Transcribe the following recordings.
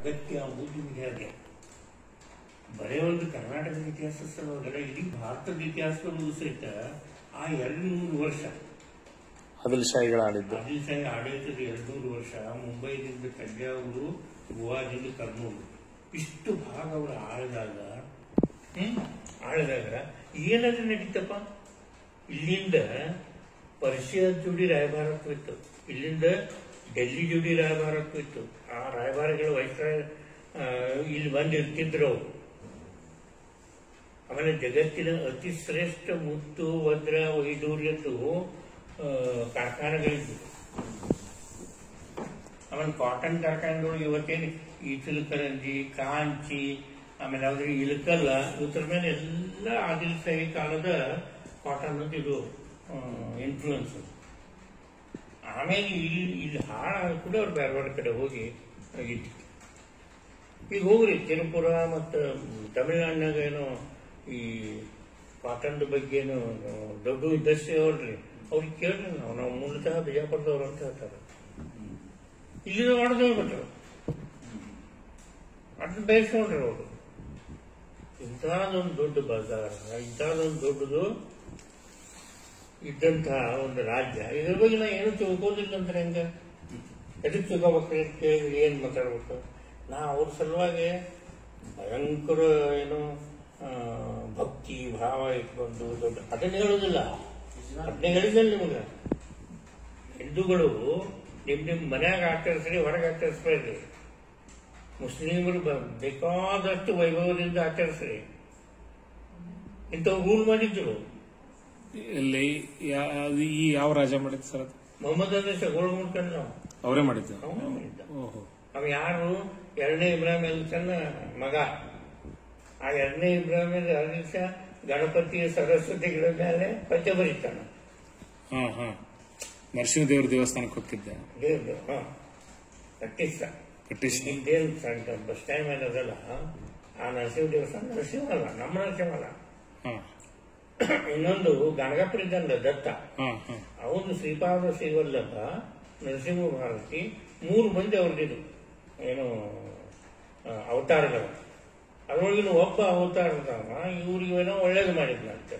ಅಗತ್ಯ ಅಂಬುದು ನಿಮಗೆ ಹಾಗೆ ಬರೇ ಒಂದು ಕರ್ನಾಟಕದ ಇತಿಹಾಸ ಸಲುವಾಗಲ್ಲ ಇಡೀ ಭಾರತದ ಇತಿಹಾಸದಲ್ಲೂ ಸಹಿತ ಆ ಎರಡು ನೂರು ವರ್ಷ ಆದಿಲ್ ಶಾಹಿಗಳ ಆಳಿದ್ದು ಆದಿಲ್ ಶಾಹಿ ಆಡಳಿತದ ಎರಡು ನೂರು ವರ್ಷ ಮುಂಬೈದಿಂದ ತಂಜಾವೂರು ಗೋವಾದಿಂದ ಕರ್ನೂಲು ಇಷ್ಟು ಭಾಗ ಅವರು ಆಳಿದಾಗ ಹ್ಮ್ ಆಳಿದಾಗ ಏನಾದ್ರೂ ನಡೀತಪ್ಪ ಇಲ್ಲಿಂದ ಪರ್ಷಿಯಾ ಜೋಡಿ ರಾಯಭಾರತ್ವ ಇತ್ತು ಇಲ್ಲಿಂದ ಡೆಲ್ಲಿ ಜೋಡಿ ರಾಯಭಾರತ್ವ ಇತ್ತು ಆ ರಾಯಭಾರಿಗಳ ವೈಸ್ರಾಯ ಆ, ಇಲ್ಲಿ ಬಂದು ಇರ್ತಿದ್ರು ಅವರು ಆಮೇಲೆ ಜಗತ್ತಿನ ಅತಿ ಶ್ರೇಷ್ಠ ಮುತ್ತು ವಜ್ರ ವೈಡೂರ್ಯದ್ದು ಆ, ಕಾರ್ಖಾನೆಗಳಿದ್ವು ಆಮೇಲೆ ಕಾಟನ್ ಕಾರ್ಖಾನೆಗಳು ಇವತ್ತೇನು ಇಚಲಕರಂಜಿ ಕಾಂಚಿ ಆಮೇಲೆ ಯಾವ್ದು ಇಲಕಲ್ಲ ಇದ್ರ ಮೇಲೆ ಎಲ್ಲ ಆದಿಲ್ ಶಾಹಿ ಕಾಲದ ಕಾಟನ್ ಅಂತ ಇದು ಇನ್ಫ್ಲೂಯೆನ್ಸ್ ಆಮೇಲೆ ಇಲ್ಲಿ ಇಲ್ಲಿ ಹಾಳ ಕೂಡ ಅವ್ರು ಬೇರೆ ಬೇರೆ ಕಡೆ ಹೋಗಿ ಇತ್ತು ಈಗ ಹೋಗ್ರಿ ತಿರುಪುರ ಮತ್ತು ತಮಿಳ್ನಾಡಿನಾಗ ಏನೋ ಈ ಕಾಟನ್ದ ಬಗ್ಗೆ ಏನೋ ದೊಡ್ಡ ಇಂಡಸ್ಟ್ರಿ ಅವ್ರಿ ಅವ್ರಿಗೆ ಕೇಳ್ರಿ ನಾವು ನಾವು ಮೂಲತಃ ಬಿಜಾಪುರದವ್ರು ಅಂತ ಹೇಳ್ತಾರೆ ಇಲ್ಲಿಂದ ಮಾಡಿದ್ರು ಬಿಟ್ರು ಅದನ್ನ ಬೇಯಿಸ್ಕೊಂಡ್ರಿ ಅವರು ಇಂಥದೊಂದು ದೊಡ್ಡ ಬಜಾರ ಇಂಥದೊಂದು ದೊಡ್ಡದು ಇದ್ದಂತಹ ಒಂದು ರಾಜ್ಯ ಇದ್ರ ಬಗ್ಗೆ ನಾ ಏನು ತಿಳ್ಕೋದಿಲ್ಲ ಅಂದ್ರೆ ಹೆಂಗ ಎದಕ್ಕೆ ತಿಳ್ಕೊಬೇಕು ಅಂತ ಕೇಳಿ ಏನ್ ಮಾತಾಡ್ಬೇಕು ನಾ ಅವ್ರ ಸಲುವಾಗಿ ಭಯಂಕರ ಏನು ಆ, ಭಕ್ತಿ ಭಾವ ಇಟ್ಕೊಂಡು ದೊಡ್ಡ ಅದನ್ನ ಹೇಳೋದಿಲ್ಲ ಅದನ್ನ ಹೇಳಿದ್ನಲ್ಲ ನಿಮಗೆ ಹಿಂದೂಗಳು ನಿಮ್ ನಿಮ್ ಮನ್ಯಾಗ ಆಚರಿಸ್ರಿ ಹೊರಗೆ ಆಚರಿಸ್ಬೇಡ್ರಿ ಮುಸ್ಲಿಮರು ಬ- ಬೇಕಾದಷ್ಟು ವೈಭವದಿಂದ ಆಚರಿಸ್ರಿ ಇಂಥವು ರೂಲ್ ಮಾಡಿದ್ರು ಇಲ್ಲಿ ಯಾ- ಅದು ಈ ಯಾವ ರಾಜ ಮಾಡಿದ್ದು ಸರ್ ಅದು ಮೊಹಮ್ಮದ್ ಅಲಿ ಶಗೋಳ್ ಮುಡ್ಕೊಂಡು ನಾವು ಅವರೇ ಮಾಡಿದ್ದು ಅವನೇ ಮಾಡಿದ್ದ ಓಹೋ ಅವ ಯಾರು ಎರಡನೇ ಇಬ್ರಾಹಿಂ ಅಲಿಸನ್ನ ಮಗ ಆ ಎರಡನೇ ಇಬ್ರಾಹಿಂ ಅಲಿಸ ಗಣಪತಿಯ ಸರಸ್ವತಿಗಳ ಮೇಲೆ ಪದ್ಯ ಬರೀತಾನ ಹಾ ಹಾ ನರಸಿಂಹದೇವ್ರ ದೇವಸ್ಥಾನಕ್ಕೆ ಹೋಗ್ತಿದ್ದೆ ದೇವ್ರು ಹ ಕಟ್ಟಿಸ ಕಟ್ಟಿಸ್ ಇದೇನು ಸಣ್ಣ ಬಸ್ ಟೈಮ್ ಏನದಲ್ಲ ಆ ನರಸಿಂಹ ದೇವಸ್ಥಾನ ನರಸಿಂಹ ಅಲ್ಲ ನಮ್ಮ ನರಸಿಂಹ ಅಲ್ಲ ಹಾ ಇನ್ನೊಂದು ಗಣಗಪ್ಪರ ಇದ್ದಂದ ದತ್ತ ಹಾ ಹಾ ಅವನು ಶ್ರೀಪಾದ ಶ್ರೀವಲ್ಲಭ ನರಸಿಂಹ ಭಾರತಿ ಮೂರು ಮಂದಿ ಅವ್ರದ್ದು ಏನು ಆ, ಅವತಾರಗಳು ಅದರೊಳಗಿನ ಒಬ್ಬ ಅವತಾರದವ ಇವ್ರಿಗೆ ಏನೋ ಒಳ್ಳೇದು ಮಾಡಿದ್ನಂತೆ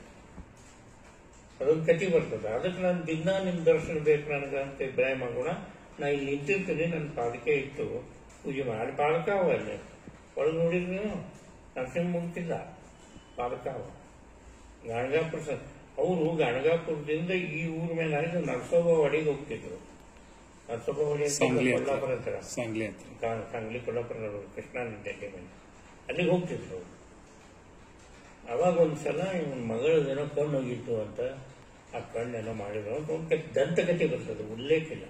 ಅದೊಂದು ಕತಿ ಬರ್ತದೆ ಅದಕ್ಕೆ ನಾನು ದಿನ ನಿಮ್ ದರ್ಶನ ಬೇಕು ನನಗೆ ಅಂತ ಇಬ್ರಾಹಿಂ ಆಗೋಣ ನಾ ಇಲ್ಲಿ ನಿಂತಿರ್ತೀನಿ ನನ್ನ ಪಾದಕೆ ಇತ್ತು ಪೂಜೆ ಮಾಡಿ ಪಾದಕ ಅವ ಅಲ್ಲಿ ಒಳಗೆ ನೋಡಿದ್ರಿ ನೀವು ನರಸಿಂಹ ಮುಗ್ತಿಲ್ಲ ಪಾದಕ ಅವ ಗಾಣಗಾಪುರ ಸ- ಅವರು ಗಾಣಗಾಪುರದಿಂದ ಈ ಊರ ಮೇಲೆ ಆಯ್ತು ನರಸೋಬವಾಡಿಗೆ ಹೋಗ್ತಿದ್ರು ನರಸೋಬವಾಡಿ ಅಂತ ಸಾಂಗ್ಲಿ ಕೊಲ್ಲಾಪುರ ಹತ್ರ ಹತ್ರ ಸಾಂಗ್ಲಿ ಹತ್ರ ಕಾ- ಸಾಂಗ್ಲಿ ಕೊಲ್ಲಾಪುರ ನಡುವೆ ಕೃಷ್ಣಾ ನದಿ ಮೇಲೆ ಅಲ್ಲಿಗೆ ಹೋಗ್ತಿದ್ರು ಅವ್ರು. ಅವಾಗ ಒಂದ್ಸಲ ಇವನ್ ಮಗಳದೇನೋ ಕಣ್ಣು ಹೋಗಿತ್ತು ಅಂತ ಆ ಕಣ್ಣೇನೋ ಮಾಡಿದ್ರು ಅಂತ ಒಂದು ಕತೆ ದಂತಕತೆ ಬರ್ತದೆ ಉಲ್ಲೇಖ ಇಲ್ಲ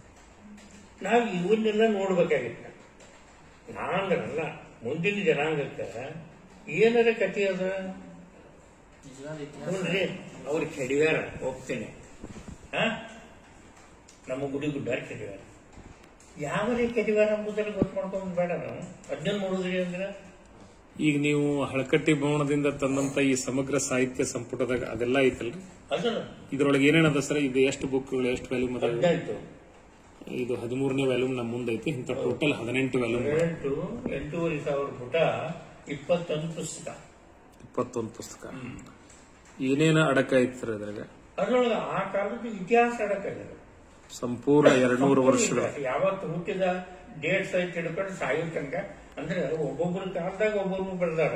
ನಾವು ಇವನ್ನೆಲ್ಲ ನೋಡ್ಬೇಕಾಗಿತ್ತ ನಾಂದ್ರಲ್ಲ ಮುಂದಿನ ಜನಾಂಗಕ್ಕೆ ಏನಾರ ಕತೆ ಅದ ನೋಡ್ರಿ ಅವ್ರು ಕೆಡಿವ್ಯಾರ ಹೋಗ್ತೇನೆ ಹಾ ನಮ್ಮ ಗುಡಿ ಗುಡ್ಡ ಕೆಡಿವ್ಯಾರ ಯಾವರೇ ಕೆಡಿವ್ಯಾರ ಎಂಬುದನ್ನು ಗೊತ್ತು ಮಾಡ್ಕೊಂಡು ಬೇಡ ನಾವು ಅದನ್ನ ನೋಡಿದ್ರಿ ಅಂದ್ರೆ ಈಗ ನೀವು ಹಳಕಟ್ಟಿ ಭವನದಿಂದ ತಂದಂತ ಈ ಸಮಗ್ರ ಸಾಹಿತ್ಯ ಸಂಪುಟದಾಗ ಅದೆಲ್ಲ ಐತಲ್ರಿ ಅದಲ್ಲ ಇದ್ರೊಳಗೆ ಏನೇನದ ಸರ್ ಇದು ಎಷ್ಟು ಬುಕ್ಗಳು ಎಷ್ಟು ವ್ಯಾಲ್ಯೂಮ್ ಅದ ಹದಿನೆಂಟು ಇದು ಹದಿಮೂರನೇ ವ್ಯಾಲ್ಯೂಮ್ ನಮ್ಮ ಮುಂದೆ ಐತಿ ಇಂಥ ಟೋಟಲ್ ಹದಿನೆಂಟು ವ್ಯಾಲ್ಯೂಮ್ ಎಂಟು ಎಂಟೂವರೆ ಸಾವಿರ ಪುಟ ಇಪ್ಪತ್ತೊಂದು ಪುಸ್ತಕ ಇಪ್ಪತ್ತೊಂದು ಪುಸ್ತಕ ಏನೇನ ಅಡಕ ಐತಿ ಸರ್ ಅದ್ರಾಗ ಅದರೊಳಗೆ ಆ ಕಾಲದ ಇತಿಹಾಸ ಅಡಕಾಗಿದೆ ಸಂಪೂರ್ಣ ಎರಡ್ನೂರು ವರ್ಷದ ಯಾವತ್ತು ಹುಟ್ಟಿದ ಡೇಟ್ ಸಹಿತ ಹಿಡ್ಕೊಂಡು ಸಾಯೋ ತನಕ ಅಂದ್ರೆ ಒಬ್ಬೊಬ್ಬರ ಕಾಲದಾಗ ಒಬ್ಬೊಬ್ರು ಬೆಳೆದಾರ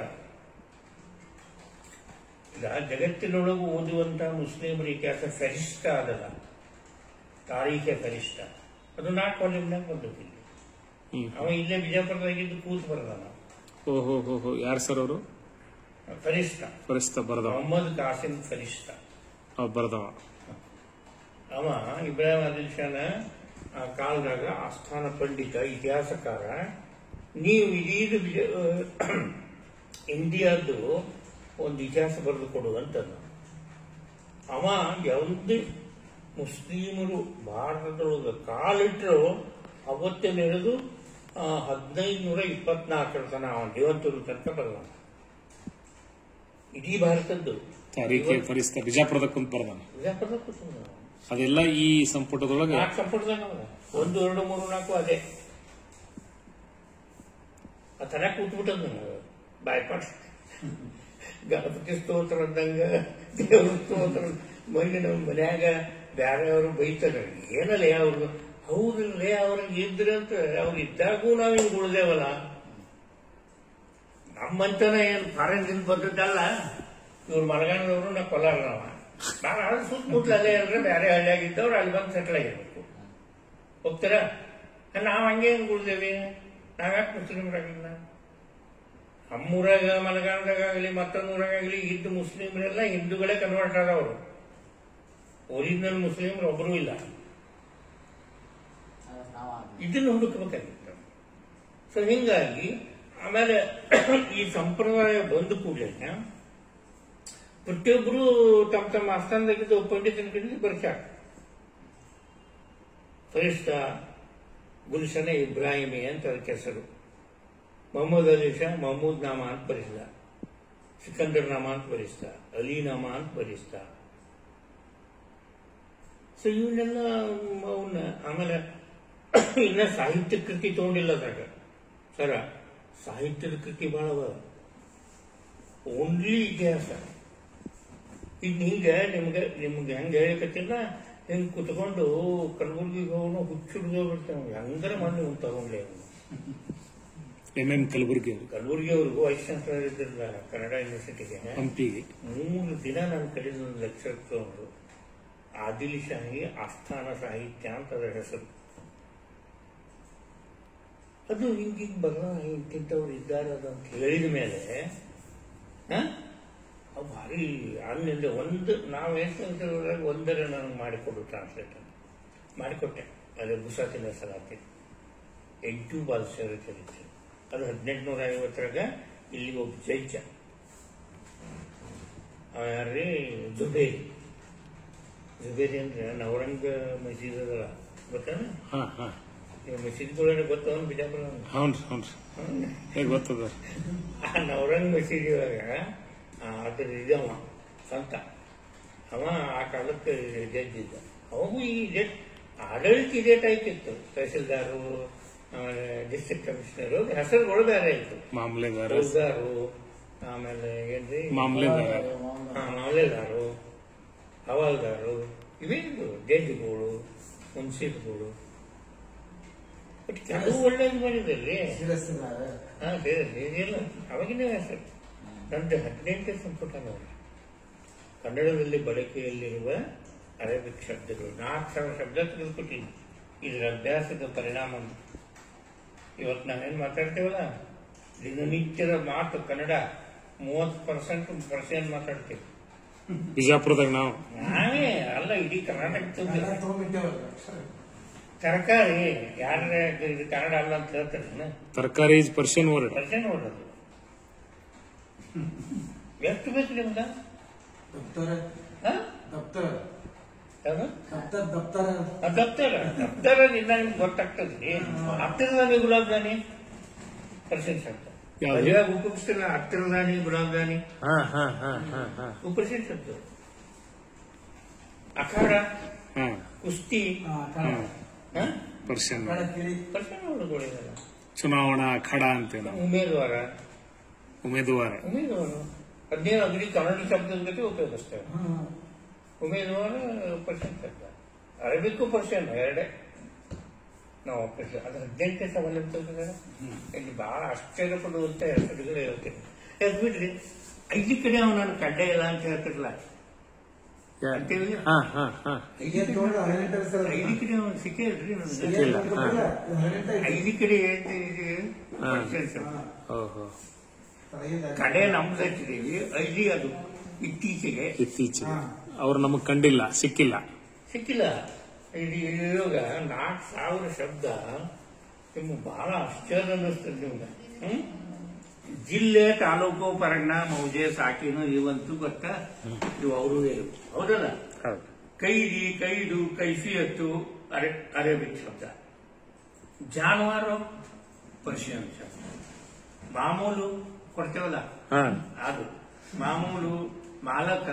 ಈಗ ಜಗತ್ತಿನೊಳಗೂ ಓದುವಂತ ಮುಸ್ಲಿಮರ ಇತಿಹಾಸ ಫರಿಷ್ಠ ಅದಲ್ಲ ತಾರೀಖೆ ಫರಿಷ್ಠ ಅದು ನಾಲ್ಕು ವಾಲ್ಯೂಮ್ನಾಗ ಬಂದದ್ದು ಇಲ್ಲಿ ಹ್ಮ್ ಅವ ಇಲ್ಲೇ ಬಿಜಾಪುರದಾಗಿದ್ದು ಕೂತ್ ಬರ್ದಾನ ಓಹೋ ಹೋ ಹೋ ಯಾರು ಸರ್ ಅವರು ಫರಿಷ್ಠ ಪರಿಸ್ತ ಬರದವ ಮೊಹಮ್ಮದ್ ಕಾಸಿಂ ಫರಿಷ್ಠ ಅವ್ ಬರದವ ಅವ ಇಬ್ರಾಹಿಂ ಆದಿಲ್ ಶಾನ ಆ ಕಾಲದಾಗ ಆಸ್ಥಾನ ಪಂಡಿತ ಇತಿಹಾಸಕಾರ ನೀವು ಇದೀದು ವಿಜ- ಇಂಡಿಯಾದ್ದು ಒಂದು ಇತಿಹಾಸ ಬರೆದು ಕೊಡು ಅಂತಂದ ಅವ ಯಾವುದೇ ಮುಸ್ಲಿಮರು ಭಾರತದೊಳಗೆ ಕಾಲಿಟ್ಟರು ಅವತ್ತಿನ ಹಿಡಿದು ಹದಿನೈದು ನೂರ ಇಪ್ಪತ್ನಾಲ್ಕರ ತನ ಅವನ ದೇವಂತೂರು ತನಕ ಬರಲ್ಲ ಇಡೀ ಭಾರತದ್ದು ತಾರೀಖೆ ಪರಿಸ್ತ ಬಿಜಾಪುರದ ಕುಂತ ಬರದವ ಬಿಜಾಪುರದ ಕೂತ್ಕೊಂಡ ಅವ. ಅದೆಲ್ಲ ಈ ಸಂಪುಟದೊಳಗೆ ನಾಲ್ಕು ಸಂಪುಟದಾಗ ಅವ. ಒಂದು ಎರಡು ಮೂರು ನಾಲ್ಕು ಅದೇ ತಲೆ ಕೂತ್ಬಿಟ್ಟದ ನನಗೆ ಬಾಯ್ಪಾಟ್ ಗಣಪತಿ ಸ್ತೋತ್ರ ಅಂದಂಗ ದೇವ್ರ ಸ್ತೋತ್ರ ಮಂದಿ ನಮ್ಮ ಮನ್ಯಾಗ ಬ್ಯಾರೆಯವರು ಬೈತಾರೆ ಏನಲ್ಲ ಅವ್ರು ಹೌದಿಲ್ಲೇ ಅವ್ರಿಗೆ ಇದ್ರೆ ಅಂತ ಅವ್ರು ಇದ್ದಾಗೂ ನಾವು ಹಿಂಗೆ ಉಳ್ದೇವಲ್ಲ ನಮ್ಮಂತನ ಏನು ಫಾರಿನ್ದಿಂದ ಬಂದದ್ದಲ್ಲ ಇವ್ರು ಮಲಗಾನದವರು ನಾ ಕೊಲ್ಲಾರ ನಾವ ನಾನು ಅಲ್ಲಿ ಸುತ್ತಮುತ್ತಲ ಅಲ್ಲೇ ಅಂದ್ರೆ ಬೇರೆ ಹಳ್ಳಿಯಾಗಿದ್ದವ್ರು ಅಲ್ಲಿ ಬಂದು ಸೆಟ್ಲ್ ಆಗಿರ್ಬೇಕು ಹೋಗ್ತೀರಾ ನಾವು ಹಂಗೆ ಹೆಂಗೆ ಉಳ್ದೇವಿ ನಾವ್ಯಾಕೆ ಮುಸ್ಲಿಮ್ರಾಗಿಲ್ಲ ನಮ್ಮೂರಾಗ ಮಲಗಾನದಾಗಲಿ ಮತ್ತೊಂದೂರಾಗಲಿ ಇದ್ದ ಮುಸ್ಲಿಮರೆಲ್ಲ ಹಿಂದೂಗಳೇ ಕನ್ವರ್ಟ್ ಆದವರು ಒರಿಜಿನಲ್ ಮುಸ್ಲಿಮ್ರು ಒಬ್ಬರೂ ಇಲ್ಲ ಇದನ್ನು ಹುಡುಕಬೇಕಾಗಿತ್ತು ಸೊ ಹಿಂಗಾಗಿ ಆಮೇಲೆ ಈ ಸಂಪ್ರದಾಯ ಬಂದ ಕೂಡಲೇ ಪ್ರತಿಯೊಬ್ಬರು ತಮ್ಮ ತಮ್ಮ ಆಸ್ಥಾನದಾಗಿದ್ದ ಪಂಡಿತನ ಕಡೆಗೆ ಬರ್ಸ್ಯಾರ ಫರಿಸ್ತ ಗುಲ್ಶನ ಇಬ್ರಾಹಿಮಿ ಅಂತ ಅದಕ್ಕೆ ಹೆಸರು ಮೊಹಮ್ಮದ್ ಅಲಿ ಶಾ ಮಹಮೂದ್ ನಾಮ ಅಂತ ಬರೆಸಿದ ಸಿಕಂದರ್ ನಾಮ ಅಂತ ಬರೆಸ್ತ ಅಲಿ ನಾಮ ಅಂತ ಬರೆಸ್ತ ಸೊ ಇವನ್ನೆಲ್ಲ ಅವನ್ನ ಆಮೇಲೆ ಇನ್ನ ಸಾಹಿತ್ಯ ಕೃತಿ ತಗೊಂಡಿಲ್ಲ ಅದ್ರಾಗ ಸರ ಸಾಹಿತ್ಯದ ಕೃತಿ ಬಹಳ ಅವ ಓನ್ಲಿ ಇತಿಹಾಸ ಈಗ ಹಿಂಗ ನಿಮ್ಗೆ ನಿಮ್ಗೆ ಹೆಂಗ ಹೇಳಕತ್ತಿಲ್ಲ ಹಿಂಗ್ ಕುತ್ಕೊಂಡು ಕಲಬುರ್ಗಿಗೆ ಹೋಗೋನು ಹುಚ್ಚಿಡ್ದು ಬಿಡ್ತೇವೆ ಹಂಗಾರ ಮಾಡಿ ನೀವು ತಗೊಂಡ್ಲೆ ಅವ್ನು. ಎಂ ಎಂ ಕಲಬುರ್ಗಿ ಅವರು ಕಲಬುರ್ಗಿ ಅವ್ರಿಗೂ ವೈಸ್ ಚಾನ್ಸಲರ್ ಇದ್ದಿರಲ್ಲ ಕನ್ನಡ ಯೂನಿವರ್ಸಿಟಿಗೆ ಹಂಪಿಗೆ ಮೂರು ದಿನ ನನ್ನ ಕಡೆ ಒಂದು ಲೆಕ್ಚರ್ ತಗೊಂಡ್ರು ಆದಿಲ್ ಶಾಹಿ ಆಸ್ಥಾನ ಸಾಹಿತ್ಯ ಅಂತ ಅದರ ಹೆಸರು ಅದು ಹಿಂಗಿಂಗ್ ಬರ ಇಂತಿಂತವ್ರು ಇದ್ದಾರೆ ಅದು ಅಂತ ಹೇಳಿದ ಮೇಲೆ ಹ? ಅವು ಭಾರಿ ಅಲ್ಲಿಂದ ಒಂದು ನಾವು ಹೇಳ್ತಿದ್ದಾಗ ಒಂದರ ನನಗೆ ಮಾಡಿಕೊಡು ಟ್ರಾನ್ಸ್ಲೇಟರ್ ಮಾಡಿಕೊಟ್ಟೆ ಅದು ಗುಸಾತಿನ ಸಲಾತಿ ಎಂಟು ಬಾಲ್ಸರ ಚರಿತ್ರೆ ಅದು ಹದಿನೆಂಟುನೂರ ಐವತ್ತರಾಗ ಇಲ್ಲಿ ಒಬ್ಬ ಜೈಜ ಅವ ಯಾರ್ರಿ ಜುಬೇರಿ ಜುಬೇರಿ ಅಂದ್ರೆ ನವರಂಗ ಮಸೀದ್ ಅದಲ್ಲ ಗೊತ್ತಾ ಹಾ ಹಾ ಈ ಮಸೀದ್ಗಳನ್ನ ಗೊತ್ತವನ್ ಬಿಜಾಪುರ ಹೌನ್ರಿ ಹೌನ್ರಿ ಹೇಗೆ ಗೊತ್ತದ ಆ ನವರಂಗ್ ಮಸೀದಿ ಒಳಗ ಅದ್ರ ಇದವ ಸ್ವಂತ ಅವ ಆ ಕಾಲಕ್ಕೆ ಜಡ್ಜ್ ಇದ್ದ ಅವಾಗೂ ಈ ಜಡ್ ಆಡಳಿತ ಇದೇ ಟೈಪ್ ಇತ್ತು ತಹಸೀಲ್ದಾರು ಡಿಸ್ಟ್ರಿಕ್ಟ್ ಕಮಿಷನರು ಹೆಸರುಗಳು ಬೇರೆ ಇತ್ತು ಮಾಮಲೆದಾರ ಫೌಜ್ದಾರು ಆಮೇಲೆ ಏನ್ರಿ ಮಾಮಲೆದಾರ ಹಾ, ಮಾಮಲೆದಾರು ಹವಾಲ್ದಾರು ಇವೇನು ಜಡ್ಜ್ಗಳು ಮುನ್ಸಿಪ್ಗಳು ಬಟ್ ಕೆಲವು ಒಳ್ಳೇದು ಮಾಡಿದಲ್ಲಿ ಹಾ ಬೇರೆ ಇಲ್ಲ ಅವಾಗಿನ ಹೆಸರು ನಂದು ಹದಿನೆಂಟನೇ ಸಂಪುಟ ನೋಡಿ ಕನ್ನಡದಲ್ಲಿ ಬಳಕೆಯಲ್ಲಿರುವ ಅರೇಬಿಕ್ ಶಬ್ದಗಳು ನಾಲ್ಕು ಸಾವಿರ ಶಬ್ದ ತೆಗೆದುಕೊಟ್ಟಿನಿ ಇದರ ಅಭ್ಯಾಸದ ಪರಿಣಾಮ ಅಂತ. ಇವತ್ತು ನಾವೇನು ಮಾತಾಡ್ತೇವಲ್ಲ ದಿನನಿತ್ಯದ ಮಾತು ಕನ್ನಡ ಮೂವತ್ತು ಪರ್ಸೆಂಟ್ ಪರ್ಸೆಂಟ್ ಮಾತಾಡ್ತೀವಿ ಬಿಜಾಪುರದಾಗ ನಾವು ನಾವೇ ಅಲ್ಲ ಇಡೀ ಕರ್ನಾಟಕ ತರಕಾರಿ ಯಾರ ಇದು ಕನ್ನಡ ಅಲ್ಲ ಅಂತ ಹೇಳ್ತಾರೆ ತರಕಾರಿ ಇಸ್ ಪರ್ಷಿಯನ್ ವರ್ಡ್ ವರ್ಷ ನೋಡೋದು ಎಷ್ಟು ಬೇಕು ನಿಮ್ಗ ಹಾ? ಯಾವ್ದು? ಆ, ದಪ್ತರ ದಪ್ತರ ನಿನ್ನ ನಿಮ್ಗೆ ಗೊತ್ತಾಗ್ತದ್ರಿ ಹತ್ತಿರದಾನಿ ಗುಲಾಬ್ ಜಾನಿ ಪರ್ಸೆಂಟ್ ಶಬ್ದ ಯಾವ್ದು? ಮದುವೆಯಾಗ ಉಪಯೋಗಿಸ್ತಿಲ್ಲ ಹತ್ತಿರದಾನಿ ಗುಲಾಬ್ ಜಾನಿ ಹಾ ಹಾ ಹಾ ಹಾ ಹಾ ಉಪರಿಸಿದ ಶಬ್ದ ಅಖಾಡ ಹಾ ಕುಸ್ತಿ ಪರ್ಷಿಯನ್ ಪರ್ಸೆಂಟ್ ಒಳಗೊಳ್ಳಿದಲ್ಲ ಚುನಾವಣಾ ಅಖಾಡ ಅಂತೇವೆ ನಾವು ಉಮೇದುವಾರ ಉಮೇದುವಾರ ಉಮೇದುವಾರ ಹದಿನೈದು ಅಗದಿ ಕನ್ನಡ ಶಬ್ದದ ಜೊತೆ ಉಪಯೋಗಿಸ್ತೇವೆ ಉಮೇದುವಾರ ಪರ್ಸೆಂಟ್ ಶಬ್ದ ಅರಬಿಕ್ಕು ಪರ್ಸೆಂಟ್ ಎರಡೇ ನಾವು ಪರ್ಸೆಂಟ್ ಅದು ಹದಿನೆಂಟನೇ ಸವಾಲು ಅಂತ ಇಲ್ಲಿ ಬಹಳ ಆಶ್ಚರ್ಯ ಪಡುವಂತ ಹೆಸರುಗಳು ಹೇಳ್ತೀನಿ ಎದ್ ಬಿಡ್ರಿ ಐದು ಕಡೆ ಅವ್ನು ನಾನು ಕಂಡೇ ಇಲ್ಲ ಅಂತ ಹೇಳ್ತಿರ್ಲ ಅಂತೇಳಿ ಹಾ ಹಾ ಹಾ ಐದು ಕಡೆ ಅವ್ನು ಸಿಕ್ಕೇ ಇಲ್ರಿ ನನಗೆ ಸಿಕ್ಕಿಲ್ಲ ಹಾ ಐದು ಕಡೆ ಹೇಳ್ತಾ ಇದ್ದೀವಿ ಹಾ. percent ಶಬ್ದ. ಓಹೋ ಕಡೆ ನಮ್ದು ಹಚ್ಚಿದೀವಿ ಐದಿ ಅದು ಇತ್ತೀಚೆಗೆ ಇತ್ತೀಚೆಗೆ ಅವ್ರು ನಮಗ್ ಕಂಡಿಲ್ಲ ಸಿಕ್ಕಿಲ್ಲ ಸಿಕ್ಕಿಲ್ಲ ಇದು ಇವಾಗ ನಾಲ್ಕು ಸಾವಿರ ಶಬ್ದ ನಿಮ್ಗೆ ಬಹಳ ಆಶ್ಚರ್ಯ ಅನ್ನಿಸ್ತದೆ ನಿಮ್ಗೆ ಹ್ಮ್? ಜಿಲ್ಲೆ ತಾಲೂಕು ಪರಗಣ ಮೌಜೆ ಸಾಕಿನು ಇವಂತೂ ಗೊತ್ತಾ ಇವು ಅವರು ಹೇಳು ಹೌದಲ್ಲ ಹೌದು ಕೈದಿ ಕೈದು ಕೈಫಿಯತ್ತು ಅರೆ ಅರೇಬಿಕ್ ಶಬ್ದ ಜಾನುವಾರು ಪರ್ಷಿಯನ್ ಶಬ್ದ ಮಾಮೂಲು ಕೊಡ್ತೇವಲ್ಲ ಹಾ ಅದು ಮಾಮೂಲು ಮಾಲಕ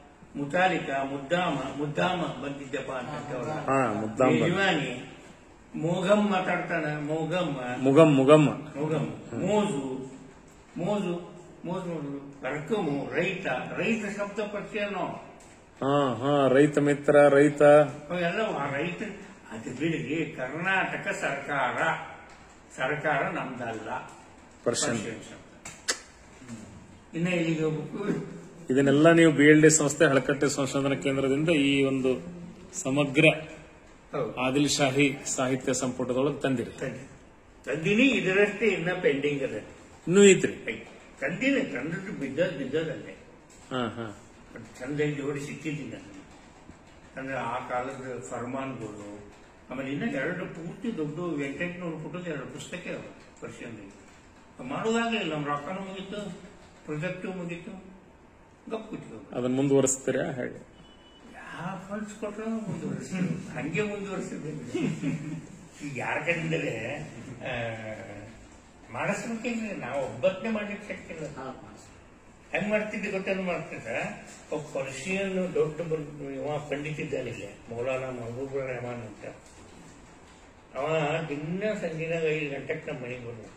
ಮುತಾಲಿಕ ಮುದ್ದಾಮ ಮುದ್ದಾಮ ಬಂದಿದ್ದಪ್ಪ ಅಂತ ಹೇಳ್ತೇವಲ್ಲ. ಹಾ ಮುದ್ದಾಂ ಬಂದ. ಯಜಮಾನಿ ಮೋಗಮ್ ಮಾತಾಡ್ತಾನ ಮೋಗಮ್ ಮುಗಂ ಮುಗಮ್ಮ ಮೋಗಮ್ ಮೋಜು ಮೋಜು ಮೋಜು ನೋಡು ರಕಮು ರೈತ ರೈತ ಶಬ್ದ ಪರಿಚಯನೋ ಹಾ ಹಾ ರೈತ ಮಿತ್ರ ರೈತ ಅವೆಲ್ಲ ಆ ರೈತ ಅದು ಬಿಡಿ ಕರ್ನಾಟಕ ಸರ್ಕಾರ ಸರ್ಕಾರ ನಮ್ದಲ್ಲ ಪರ್ಸೆಂಟ್ ಪರ್ಷಿಯನ್ ಶಬ್ದ ಇನ್ನ ಇಲ್ಲಿಗೆ ಹೋಗ್ಬೇಕು ಇದನ್ನೆಲ್ಲ ನೀವು ಬಿ ಎಲ್ ಡಿ ಸಂಸ್ಥೆ ಹಳಕಟ್ಟೆ ಸಂಶೋಧನಾ ಕೇಂದ್ರದಿಂದ ಈ ಒಂದು ಸಮಗ್ರ ಹೌದು ಆದಿಲ್ ಶಾಹಿ ಸಾಹಿತ್ಯ ಸಂಪುಟದೊಳಗೆ ತಂದಿರಿ ತಂದೆ ತಂದಿನಿ ಇದರಷ್ಟೇ ಇನ್ನ ಪೆಂಡಿಂಗ್ ಅದ ಇನ್ನೂ ಐತ್ರಿ ತಂದಿನಿ ತಂದದ್ದು ಬಿದ್ದದ್ ಬಿದ್ದದಲ್ಲೇ ಹಾ ಹಾ ಬಟ್ ಚಂದ ಜೋಡಿ ಸಿಕ್ಕಿದ್ದೀನಿ ಅದನ್ನು ಅಂದ್ರೆ ಆ ಕಾಲದ ಫರ್ಮಾನ್ಗಳು ಆಮೇಲೆ ಇನ್ನ ಎರಡು ಪೂರ್ತಿ ದೊಡ್ಡ ಎಂಟೆಂಟುನೂರು ಪುಟದ ಎರಡು ಪುಸ್ತಕ ಅವ ಪರ್ಷಿಯನ್ದಲ್ಲಿ ಮಾಡೋದಾಗಲಿಲ್ಲ ನಮ್ಮ ರೊಕ್ಕನೂ ಮುಗೀತು ಪ್ರೊಜೆಕ್ಟು ಮುಗೀತು ಗಪ್ ಕೂತ್ಕೊಂಡು ಅದನ್ನ ಮುಂದುವರಿಸ್ತೀರಾ ಹೇಗೆ ಯಾವ ಫಂಡ್ಸ್ ಕೊಟ್ಟರು ಮುಂದುವರಿಸಿದ್ರು ಹಂಗೆ ಮುಂದುವರಿಸಿದ್ದೇನೆ ಈಗ ಯಾರ ಕಡೆಯಿಂದಲೇ ಆ, ಮಾಡಿಸ್ಬೇಕಿಲ್ಲ ನಾವು ಒಬ್ಬತ್ತನೇ ಮಾಡ್ಲಿಕ್ಕೆ ಶಕ್ತಿ ಇಲ್ಲ ಹೆಂಗ್ ಮಾಡ್ತಿದ್ದೆ ಗೊತ್ತೇನು ಮಾಡ್ತಿದ್ದ ಒಬ್ಬ ಪರ್ಷಿಯನ್ ದೊಡ್ಡ ಬಂದು ಇವ ಪಂಡಿತ ಇದ್ದಾನಿಲ್ಲ ಮೌಲಾನಾ ಮಹಬೂಬ್ ರೆಹಮಾನ್ ಅಂತ ಅವ ದಿನ ಸಂಜೆನಾಗ ಐದು ಗಂಟೆಗೆ ನಮ್ಮ ಮನೆಗೆ ಬರ್ಬೇಕು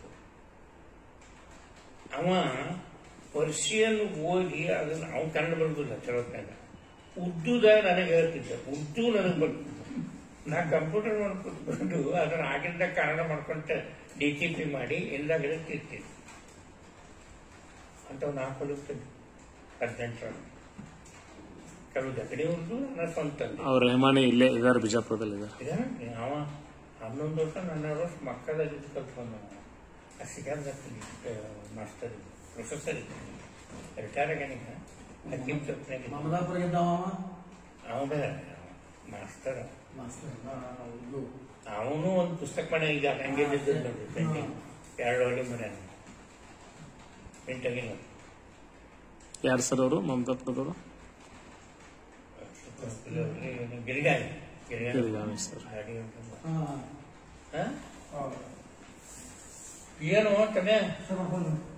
ಅವ ಪರ್ಷಿಯನ್ ಓದಿ ಅದನ್ನ ಅವ್ನು ಕನ್ನಡ ಬರೋದಿಲ್ಲ ಚಲೋತ್ನಾಗ ಉರ್ದುದ ನನಗೆ ಹೇಳ್ತಿದ್ದ ಉರ್ದು ನನಗೆ ಬರ್ತಿದ್ದ ನಾ ಕಂಪ್ಯೂಟರ್ ಮಾಡ್ಕೊಂಡು ಅದನ್ನ ಆಗಿಂದ ಕನ್ನಡ ಮಾಡ್ಕೊಂತ ಡಿ ಟಿ ಪಿ ಮಾಡಿ ಎಲ್ಲಾಗಡೆ ತಿರ್ತಿದ್ದೆ ಅಂತ ನಾ ಕಲಿತಿದ್ದೆ ಹದಿನೆಂಟರ ಕೆಲವು ದಗಡಿ ಉರ್ದು ನನ್ನ ಸ್ವಂತ ಅವ್ರ ರೆಹಮಾನಿ ಇಲ್ಲೇ ಇದಾರೆ ಬಿಜಾಪುರದಲ್ಲಿ ಇದಾರೆ ಈಗ ಅವ ಹನ್ನೊಂದು ವರ್ಷ ಹನ್ನೆರಡು ವರ್ಷ ಮಕ್ಕಳ ಜೊತೆ ಕಲ್ತ್ಕೊಂಡು ಆ ಸಿಗಂದ ಮಾಸ್ಟರ್ ಪ್ರೊಫೆಸರ್ ರಿಟೈರ್ ಆಗ್ಯಾನೀಗ ಹಕ್ಕಿಂ ಚೊಪ್ನಾಗ ಮಮದಾಪುರಗಿದ್ದಾವ ಅವನ ಮಾಸ್ಟರ್ ಮಾಸ್ತರ್ ಇದು ಅವನು ಒಂದು ಪುಸ್ತಕ ಮನೆ ಈಗ ಹಂಗೆ ಬಿದ್ದದ್ದು ನೋಡಿ ಪೆಂಡಿಂಗ್ ಎರಡು ಒಳ್ಳೆ ಮನೆ ಪ್ರಿಂಟ್ ಆಗಿಲ್ಲ ಯಾರು ಸರ್ ಅವರು ಮಮತಾಪುರದವರು ಗಿರಿಗಾಯಿ ಗಿರಿಗಾಯಿ ಗಿರಿಗಾಮಿ ಸರ್ ಗಾಡಿ ಅಂತ ಹಾ ಹಾ ಹೌದು ಏನು ತಮ್ಮೆ ಸರ್